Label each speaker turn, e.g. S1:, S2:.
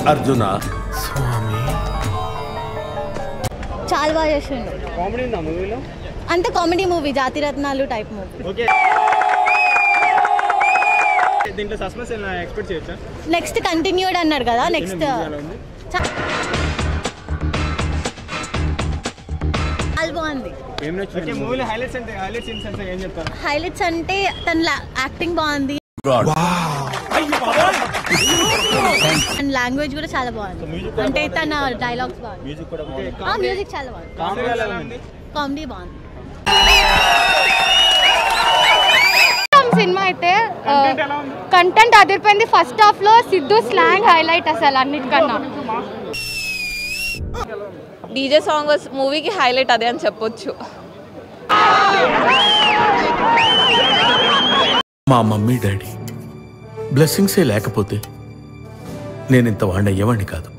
S1: అర్జున
S2: చాలా బాగా చేసిండు
S3: కామెడీ ఉందా మూవీలో
S2: అంటే comedy movie Jathi Ratnalu type movie
S3: okay దీంట్లో సస్పెన్స్ ఏమైనా ఎక్స్పెక్ట్ చేయొచ్చా
S2: నెక్స్ట్ కంటిన్యూడ్ అన్నాడు కదా నెక్స్ట్
S3: ఎలా ఉంది
S2: చాలా బాగుంది
S3: ఏం నచ్చింది మూవీలో హైలైట్స్ అంటే హైలైట్స్ సీన్స్ అంటే ఏం చెప్తారు
S2: హైలైట్స్ అంటే తన యాక్టింగ్ బాగుంది అండ్ లాంగ్వేజ్ కూడా చాలా బాగుంది అంటే తన డైలాగ్స్ బాగుంది
S3: మ్యూజిక్ కూడా
S2: ఆ మ్యూజిక్ చాలా బాగుంది
S3: కామెడీ ఎలా ఉంది
S2: కామెడీ బాగుంది
S4: సినిమా అయితే కంటెంట్ అదిరిపోయింది ఫస్ట్ హాఫ్ లో సిద్ధు స్లాంగ్ హైలైట్ అసలు అన్నిటికన్నా
S5: డీజే సాంగ్ మూవీకి హైలైట్ అదే అని చెప్పొచ్చు
S1: మా మమ్మీ డాడీ బ్లెస్సింగ్సే లేకపోతే నేను ఇంత వాడిని అయ్యేవాడిని కాదు